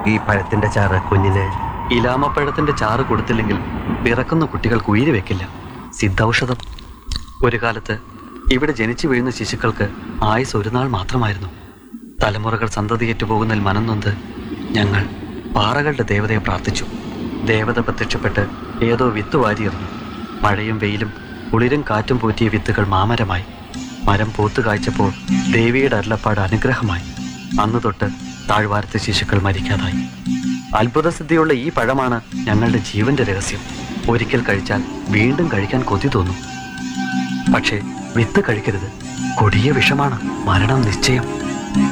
ഈ പഴത്തിന്റെ ചാറ് കുഞ്ഞിന് ഇലാമപ്പഴത്തിന്റെ ചാറ് കൊടുത്തില്ലെങ്കിൽ പിറക്കുന്ന കുട്ടികൾക്ക് ഉയിര് വെക്കില്ല സിദ്ധൌഷധം ഒരു കാലത്ത് ഇവിടെ ജനിച്ചു വീഴുന്ന ശിശുക്കൾക്ക് ആയുസ് ഒരു നാൾ മാത്രമായിരുന്നു തലമുറകൾ സന്തതിയേറ്റു പോകുന്നതിൽ മനംനൊന്ത് ഞങ്ങൾ പാറകളുടെ ദേവതയെ പ്രാർത്ഥിച്ചു ദേവത പ്രത്യക്ഷപ്പെട്ട് ഏതോ വിത്ത് വാരിയെറിഞ്ഞു മഴയും വെയിലും കുളിരും കാറ്റും പൂറ്റിയ വിത്തുകൾ മാമരമായി മരം പൂത്തു കായ്ച്ചപ്പോൾ ദേവിയുടെ അരുളപ്പാട് അനുഗ്രഹമായി അന്നു തൊട്ട് താഴ്വാരത്തെ ശിശുക്കൾ മരിക്കാതായി അത്ഭുതസിദ്ധിയുള്ള ഈ പഴമാണ് ഞങ്ങളുടെ ജീവന്റെ രഹസ്യം ഒരിക്കൽ കഴിച്ചാൽ വീണ്ടും കഴിക്കാൻ കൊതി തോന്നും പക്ഷേ വിത്ത് കഴിക്കരുത് കൊടിയ വിഷമാണ് മരണം നിശ്ചയം